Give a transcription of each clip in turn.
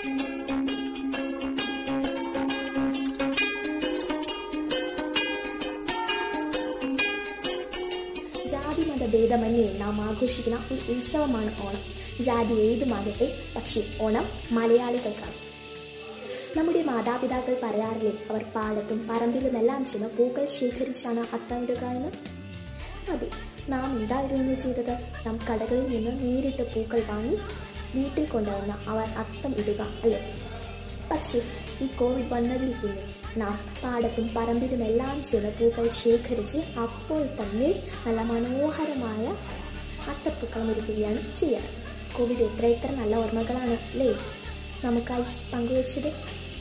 ജാതി മത ഭേദമന്യേ നാം ആഘോഷിക്കുന്ന ഒരു ഉത്സവമാണ് ഓണം ജാതി ഏതുമാകട്ടെ പക്ഷേ ഓണം മലയാളികൾക്കാണ് നമ്മുടെ മാതാപിതാക്കൾ പറയാറില്ലേ അവർ പാടത്തും പറമ്പിലുമെല്ലാം ചെന്ന് പൂക്കൾ ശേഖരിച്ചാണ് അത്തമിടുക എന്ന് അതെ നാം എന്തായിരുന്നു ചെയ്തത് നാം കടകളിൽ നിന്ന് നേരിട്ട് പൂക്കൾ വാങ്ങി വീട്ടിൽ കൊണ്ടുവന്ന അവർ അത്തം ഇടുക അല്ലേ പക്ഷേ ഈ കോവിഡ് വന്നതിൽ പിന്നെ നാം പാടത്തും പറമ്പിലുമെല്ലാം ചെന്ന് പൂക്കൾ ശേഖരിച്ച് അപ്പോൾ തന്നെ നല്ല മനോഹരമായ അത്തപ്പൂക്കളം ഒരുക്കുകയാണ് ചെയ്യാറ് കോവിഡ് എത്ര എത്ര നല്ല ഓർമ്മകളാണ് അല്ലേ നമുക്കായി പങ്കുവച്ചത്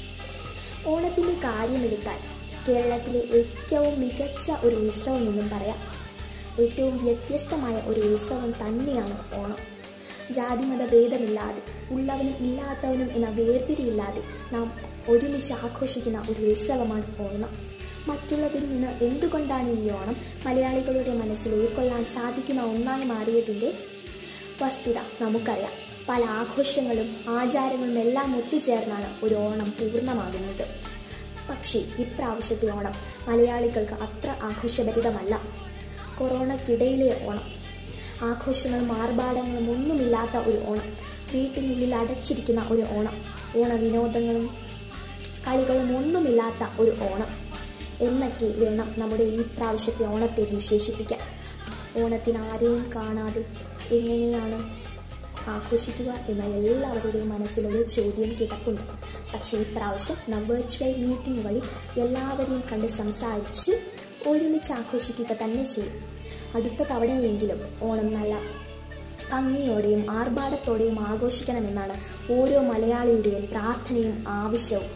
ഓണത്തിൻ്റെ കാര്യമെടുത്താൽ കേരളത്തിലെ ഏറ്റവും മികച്ച ഒരു ഉത്സവം എന്നും പറയാം ഏറ്റവും വ്യത്യസ്തമായ ഒരു ഉത്സവം തന്നെയാണ് ഓണം ജാതിമത ഭേദമില്ലാതെ ഉള്ളവനും ഇല്ലാത്തവനും എന്ന വേർതിരിയില്ലാതെ നാം ഒരുമിച്ച് ആഘോഷിക്കുന്ന ഒരു ഉത്സവമാണ് ഓണം മറ്റുള്ളവരിൽ നിന്ന് എന്തുകൊണ്ടാണ് ഈ ഓണം മലയാളികളുടെ മനസ്സിൽ ഉൾക്കൊള്ളാൻ സാധിക്കുന്ന ഒന്നായി മാറിയതിൻ്റെ വസ്തുത നമുക്കറിയാം പല ആഘോഷങ്ങളും ആചാരങ്ങളും എല്ലാം ഒത്തുചേർന്നാണ് ഒരു ഓണം പൂർണ്ണമാകുന്നത് പക്ഷേ ഇപ്രാവശ്യത്തെ ഓണം മലയാളികൾക്ക് അത്ര ആഘോഷഭരിതമല്ല കൊറോണയ്ക്കിടയിലെ ഓണം ആഘോഷങ്ങളും ആർഭാടങ്ങളും ഒന്നുമില്ലാത്ത ഒരു ഓണം വീട്ടിനുള്ളിൽ അടച്ചിരിക്കുന്ന ഒരു ഓണം ഓണവിനോദങ്ങളും കളികളും ഒന്നുമില്ലാത്ത ഒരു ഓണം എന്നൊക്കെ വേണം നമ്മുടെ ഈ പ്രാവശ്യത്തെ ഓണത്തെ വിശേഷിപ്പിക്കാൻ ഓണത്തിന് ആരെയും കാണാതെ എങ്ങനെയാണ് ആഘോഷിക്കുക എന്ന എല്ലാവരുടെയും മനസ്സിലൊരു ചോദ്യം കിടപ്പുണ്ട് പക്ഷേ ഇപ്രാവശ്യം നാം വെർച്വൽ മീറ്റിംഗ് വഴി എല്ലാവരെയും കണ്ട് സംസാരിച്ച് ഒരുമിച്ച് ആഘോഷിക്കുക തന്നെ ചെയ്യും അടുത്ത തവണയെങ്കിലും ഓണം നല്ല ഭംഗിയോടെയും ആർഭാടത്തോടെയും ആഘോഷിക്കണമെന്നാണ് ഓരോ മലയാളിയുടെയും പ്രാർത്ഥനയും ആവശ്യവും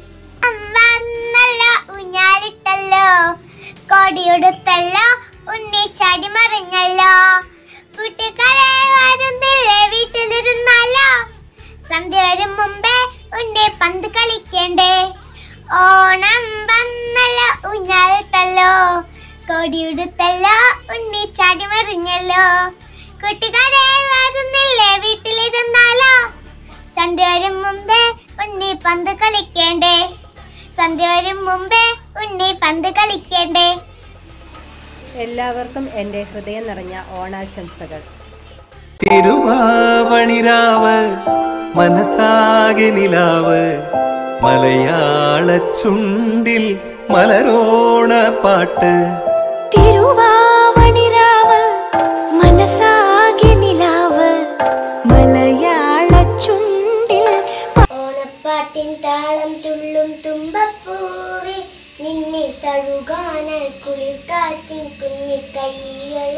വന്നല്ലോ ഊഞ്ഞാലിട്ടല്ലോ കൊടിയെടുത്തല്ലോ ഉണ്ണി ചാടി മറിഞ്ഞല്ലോ കൂട്ടുകാരെ വരുന്നില്ലേ വീട്ടിലിരുന്നാലോ സന്ധ്യ വരും മുമ്പേ ഉണ്ണി പന്ത് കളിക്കണ്ടേ ഓണം വന്നല്ലോ ഊഞ്ഞാലിട്ടല്ലോ കൊടിയെടുത്തല്ലോ ഉണ്ണി ചാടി മറിഞ്ഞല്ലോ കൂട്ടുകാരെ വരുന്നില്ലേ വീട്ടിലിരുന്നാലോ സന്ധ്യ വരും മുമ്പേ ഉണ്ണി പന്ത് കളിക്കേണ്ടേ സന്ധ്യ വരും മുമ്പേ ഉണ്ണി പന്ത് കളിക്കേണ്ടേ എല്ലാവർക്കും എൻ്റെ ഹൃദയം നിറഞ്ഞ ഓണാശംസകൾ തിരുവാവണിരാവ് മനസ്സാകെ നിലാവ് മലയാള ചുണ്ടിൽ മലരോണ പാട്ട് തിരുവാവണിരാവ് മനസ്സാകെ നിലാവ് മലയാള ചുണ്ടിൽ ഓണപ്പാട്ടിൻ താളം തുള്ളും തുമ്പപ്പൂവി നിന്നെ തഴുകാനായി കുളിർ കാറ്റിൻ കുഞ്ഞി കൈകൾ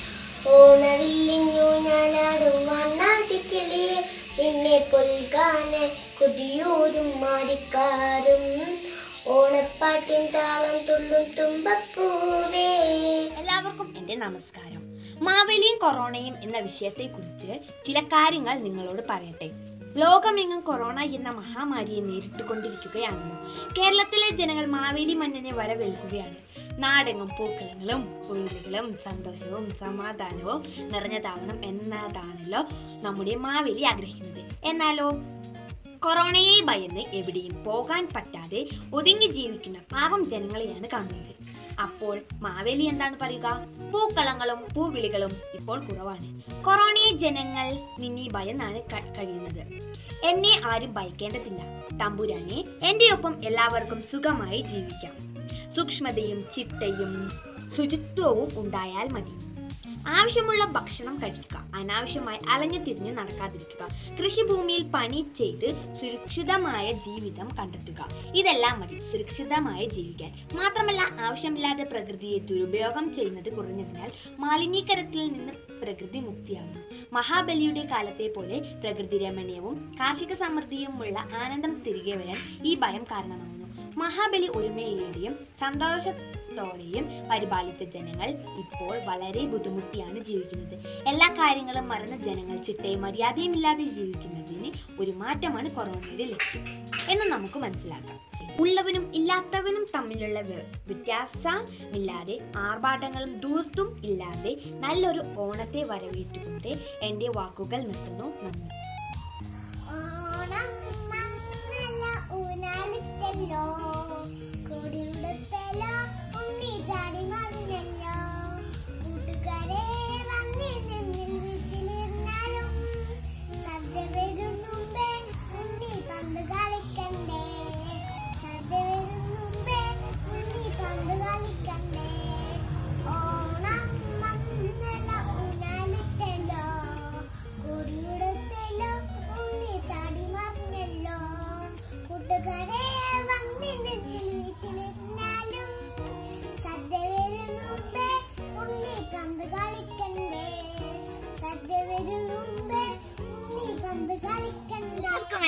ഓണവില്ലിഞ്ഞു ഞാനാടും വണ്ണാത്തിക്കിളിയെ നിന്നെ പൊൽകാനായി കൊതിയൂരും മാറിക്കാറും ഓണപ്പാട്ടിൻ താളം തുള്ളും തുമ്പപ്പൂവേ എല്ലാവർക്കും എൻ്റെ നമസ്കാരം മാവേലിയും കൊറോണയും എന്ന വിഷയത്തെക്കുറിച്ച് ചില കാര്യങ്ങൾ നിങ്ങളോട് പറയട്ടെ ലോകമെങ്ങും കൊറോണ എന്ന മഹാമാരിയെ നേരിട്ടുകൊണ്ടിരിക്കുകയാണെന്ന് കേരളത്തിലെ ജനങ്ങൾ മാവേലി മന്നനെ വരവേൽക്കുകയാണ് നാടെങ്ങും പൂക്കളങ്ങളും പുള്ളികളും സന്തോഷവും സമാധാനവും നിറഞ്ഞതാവണം എന്നതാണല്ലോ നമ്മുടെ മാവേലി ആഗ്രഹിക്കുന്നത് എന്നാലോ കൊറോണയെ ഭയന്ന് എവിടെയും പോകാൻ പറ്റാതെ ഒതുങ്ങി ജീവിക്കുന്ന പാവം ജനങ്ങളെയാണ് കാണുന്നത് അപ്പോൾ മാവേലി എന്താണ് പറയുക പൂക്കളങ്ങളും പൂവിളികളും ഇപ്പോൾ കുറവാണ് കൊറോണയെ ജനങ്ങൾ നിന്നി ഭയന്നാണ് ക- കഴിയുന്നത് എന്നെ ആരും ഭയക്കേണ്ടതില്ല തമ്പുരാനെ എൻ്റെ ഒപ്പം എല്ലാവർക്കും സുഖമായി ജീവിക്കാം സൂക്ഷ്മതയും ചിട്ടയും ശുചിത്വവും ഉണ്ടായാൽ മതി ആവശ്യമുള്ള ഭക്ഷണം കഴിക്കുക അനാവശ്യമായി അലഞ്ഞു തിരിഞ്ഞു നടക്കാതിരിക്കുക കൃഷിഭൂമിയിൽ പണി ചെയ്ത് സുരക്ഷിതമായ ജീവിതം കണ്ടെത്തുക ഇതെല്ലാം മതി സുരക്ഷിതമായി ജീവിക്കാൻ മാത്രമല്ല ആവശ്യമില്ലാതെ പ്രകൃതിയെ ദുരുപയോഗം ചെയ്യുന്നത് കുറഞ്ഞതിനാൽ മാലിന്യീകരണത്തിൽ നിന്ന് പ്രകൃതി മുക്തിയാകുന്നു മഹാബലിയുടെ കാലത്തെ പോലെ പ്രകൃതി രമണീയവും കാർഷിക സമൃദ്ധിയുമുള്ള ആനന്ദം തിരികെ വരാൻ ഈ ഭയം കാരണമാകുന്നു മഹാബലി ഒരുമയോടെയും സന്തോഷത്തോടെയും പരിപാലിച്ച ജനങ്ങൾ ഇപ്പോൾ വളരെ ബുദ്ധിമുട്ടിയാണ് ജീവിക്കുന്നത് എല്ലാ കാര്യങ്ങളും മറന്ന ജനങ്ങൾ ചിട്ടയും മര്യാദയും ഇല്ലാതെ ജീവിക്കുന്നതിന് ഒരു മാറ്റമാണ് കൊറോണയുടെ ലക്ഷ്യം എന്ന് നമുക്ക് മനസ്സിലാക്കാം ഉള്ളവനും ഇല്ലാത്തവനും തമ്മിലുള്ള വ്യ- വ്യത്യാസമില്ലാതെ ആർഭാടങ്ങളും ദൂർത്തും ഇല്ലാതെ നല്ലൊരു ഓണത്തെ വരവേറ്റുകൊണ്ട് എൻ്റെ വാക്കുകൾ നിർത്തുന്നു നന്ദി ഓണം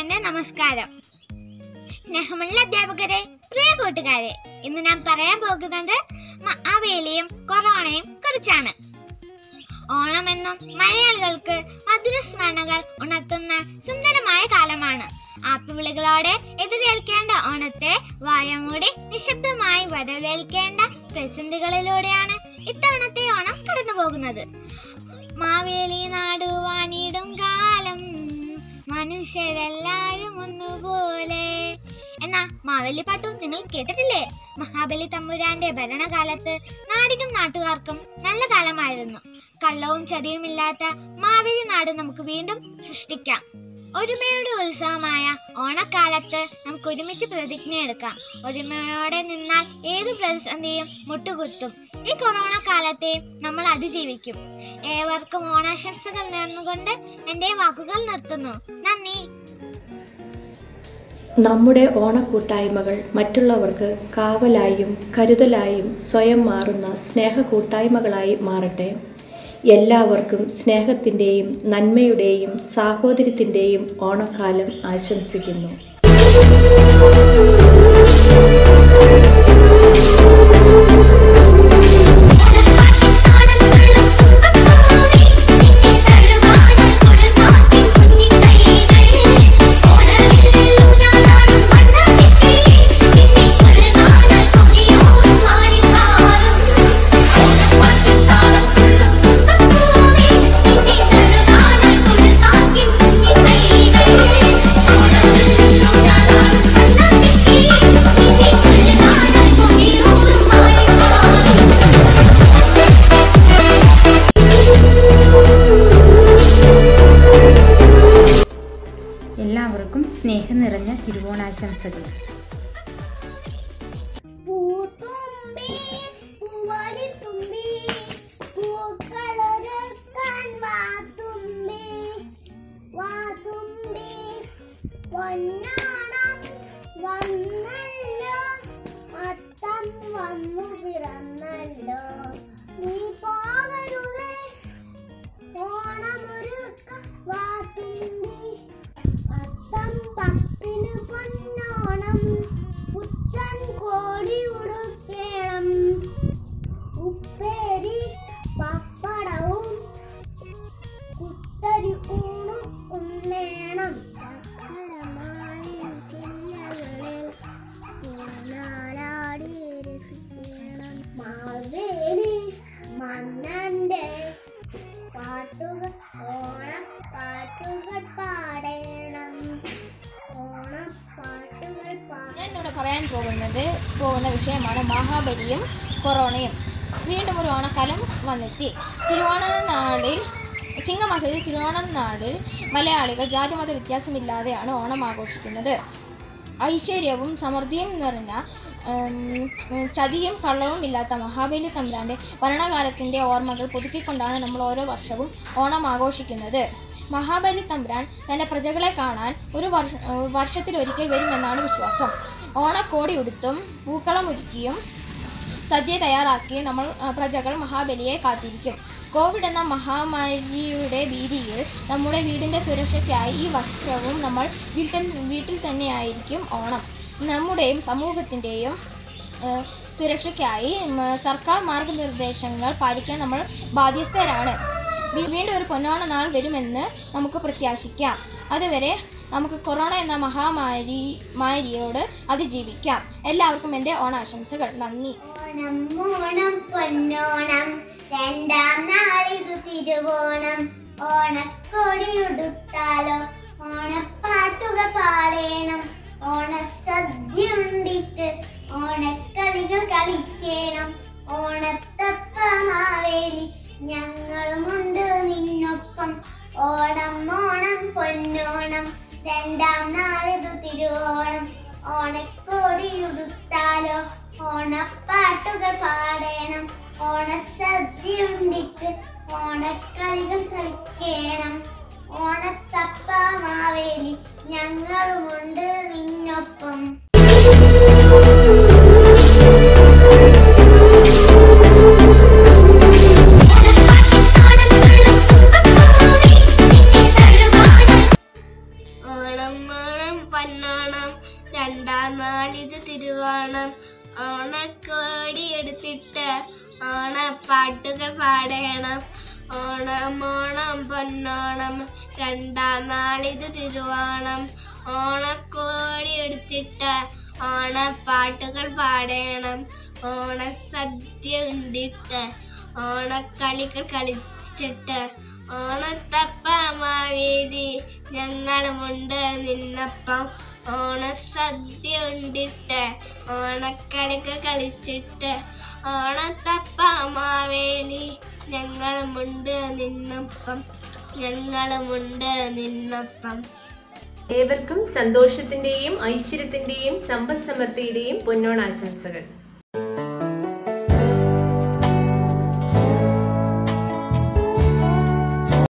എന്റെ നമസ്കാരം സ്നേഹമുള്ള അധ്യാപകരെ പ്രിയ കൂട്ടുകാരെ ഇന്ന് ഞാൻ പറയാൻ പോകുന്നത് മഹാവേലിയും കൊറോണയും കുറിച്ചാണ് ഓണമെന്നും മലയാളികൾക്ക് മധുരസ്മരണകൾ ഉണർത്തുന്ന സുന്ദരമായ കാലമാണ് ആപ്പുവിളികളോടെ എതിരേൽക്കേണ്ട ഓണത്തെ വായമൂടി നിശബ്ദമായി വരവേൽക്കേണ്ട പ്രതിസന്ധികളിലൂടെയാണ് ഇത്തവണത്തെ ഓണം കടന്നു പോകുന്നത് മാവേലി നാടുവാനിടും കാലം മനുഷ്യരെല്ലാരും ഒന്നുപോലെ എന്നാ മാവേലി പാട്ടു നിങ്ങൾ കേട്ടിട്ടില്ലേ മഹാബലി തമ്പുരാന്റെ ഭരണകാലത്ത് നാടിനും നാട്ടുകാർക്കും നല്ല കാലമായിരുന്നു കള്ളവും ചതിയും ഇല്ലാത്ത മാവേലി നാട് നമുക്ക് വീണ്ടും സൃഷ്ടിക്കാം ഒരുമയുടെ ഉത്സവമായ ഓണക്കാലത്ത് നമുക്ക് ഒരുമിച്ച് പ്രതിജ്ഞയെടുക്കാം ഒരുമയോടെ നിന്നാൽ ഏതു പ്രതിസന്ധിയും മുട്ടുകുത്തും ഈ കൊറോണ കാലത്തെയും നമ്മൾ അതിജീവിക്കും ഏവർക്കും ഓണാശംസകൾ നേർന്നുകൊണ്ട് എൻ്റെ വാക്കുകൾ നിർത്തുന്നു നന്ദി നമ്മുടെ ഓണക്കൂട്ടായ്മകൾ മറ്റുള്ളവർക്ക് കാവലായും കരുതലായും സ്വയം മാറുന്ന സ്നേഹ കൂട്ടായ്മകളായി മാറട്ടെ എല്ലാവർക്കും സ്നേഹത്തിൻ്റെയും നന്മയുടെയും സാഹോദര്യത്തിൻ്റെയും ഓണക്കാലം ആശംസിക്കുന്നു എല്ലാവർക്കും സ്നേഹം നിറഞ്ഞ തിരുവോണാശംസകൾ പൂത്തുമ്പി പൂവരിത്തുമ്പി പൂക്കളൊരുക്കാൻ വാത്തുമ്പി വാത്തുമ്പി പൊന്നാണം വന്നല്ലോ അത്തം വന്നു പിറന്നല്ലോ നീ പോകരുതേ ഓണമൊരുക്ക വാത്തുമ്പി അത്തം പത്തിന് പൊന്നോണം പുത്തൻ കോടി ഉടുക്കേണം ഉപ്പേരി പപ്പടവും കുത്തരി ഊണും ഉണ്ണേണം ചക്കരമായി ചില്ലകളിൽ ഊഞ്ഞാലാടി രസിക്കണം മാവേലി മന്നന്റെ പാട്ടുകൾ ഓണം പാട്ടുകൾ പാടേണം ഓണം പാട്ടുകൾ പാട ഞാൻ ഇവിടെ പറയാൻ പോകുന്നത് പോകുന്ന വിഷയമാണ് മഹാബലിയും കൊറോണയും വീണ്ടും ഒരു ഓണക്കാലം വന്നെത്തി തിരുവോണ നാളിൽ ചിങ്ങമാസത്തിൽ തിരുവോണ നാളിൽ മലയാളികൾ ജാതിമത വ്യത്യാസമില്ലാതെയാണ് ഓണം ആഘോഷിക്കുന്നത് ഐശ്വര്യവും സമൃദ്ധിയും നിറഞ്ഞ ഉം, ചതിയും കള്ളവും ഇല്ലാത്ത മഹാബലി തമ്പുരാൻ്റെ ഭരണകാലത്തിൻ്റെ ഓർമ്മകൾ പുതുക്കിക്കൊണ്ടാണ് നമ്മൾ ഓരോ വർഷവും ഓണം ആഘോഷിക്കുന്നത് മഹാബലി തമ്പുരാൻ തൻ്റെ പ്രജകളെ കാണാൻ ഒരു വർഷ വർഷത്തിലൊരിക്കൽ വരുമെന്നാണ് വിശ്വാസം ഓണക്കോടി ഉടുത്തും പൂക്കളം ഒരുക്കിയും സദ്യ തയ്യാറാക്കി നമ്മൾ ആ, പ്രജകൾ മഹാബലിയെ കാത്തിരിക്കും കോവിഡ് എന്ന മഹാമാരിയുടെ ഭീതിയിൽ നമ്മുടെ വീടിൻ്റെ സുരക്ഷയ്ക്കായി ഈ വർഷവും നമ്മൾ വീട്ടിൽ വീട്ടിൽ തന്നെയായിരിക്കും ഓണം നമ്മുടെയും സമൂഹത്തിൻ്റെയും ഏഹ്, സുരക്ഷയ്ക്കായി ഉം, സർക്കാർ മാർഗനിർദ്ദേശങ്ങൾ പാലിക്കാൻ നമ്മൾ ബാധ്യസ്ഥരാണ് വീ- വീണ്ടും ഒരു പൊന്നോണ നാൾ വരുമെന്ന് നമുക്ക് പ്രത്യാശിക്കാം അതുവരെ നമുക്ക് കൊറോണ എന്ന മഹാമാരി മാരിയോട് അതിജീവിക്കാം എല്ലാവർക്കും എൻ്റെ ഓണാശംസകൾ നന്ദി ഓണം ഓണം പൊന്നോണം രണ്ടാം നാളിതു തിരുവോണം ഓണക്കൊടിയുടുത്താലോ ഓണപ്പാട്ടുകൾ പാടേണം ഓണസദ്യ ഉണ്ടിട്ട് ഓണക്കളികൾ കളിക്കണം ഓണത്തപ്പമാവേലി ഞങ്ങളുമുണ്ട് നിന്നൊപ്പം ഓണം ഓണം പൊന്നോണം രണ്ടാം നാളിതു തിരുവോണം ഓണക്കോടിയുടുത്താലോ ഓണപ്പാട്ടുകൾ പാടേണം ഓണസദ്യ ഉണ്ടിട്ട് ഓണക്കളികൾ കളിക്കണം ഓണത്തപ്പമാവേലി ഞങ്ങളുമുണ്ട് നിന്നൊപ്പം ഓണം ഓണം പൊന്നോണം രണ്ടാം നാളിത് തിരുവോണം ഓണക്കോടി എടുത്തിട്ട് ഓണപ്പാട്ടുകൾ പാടണം ഓണം ഓണം പൊന്നോണം രണ്ടാം നാളിത് തിരുവോണം ഓണക്കോടി എടുത്തിട്ട് ഓണപ്പാട്ടുകൾ പാടണം ഓണസദ്യ ഉണ്ടിട്ട് ഓണക്കളികൾ കളിച്ചിട്ട് ഓണത്തപ്പ മാവേലി ഞങ്ങളുമുണ്ട് നിന്നപ്പം ഓണസദ്യ ഉണ്ടിട്ട് ഓണക്കളികൾ കളിച്ചിട്ട് ഓണത്തപ്പ മാവേലി ഞങ്ങളുമുണ്ട് നിന്നപ്പം ഞങ്ങളുമുണ്ട് നിന്നപ്പം ഏവർക്കും സന്തോഷത്തിന്റെയും ഐശ്വര്യത്തിന്റെയും സമ്പൽ സമൃദ്ധിയുടെയും പൊന്നോണാശംസകൾ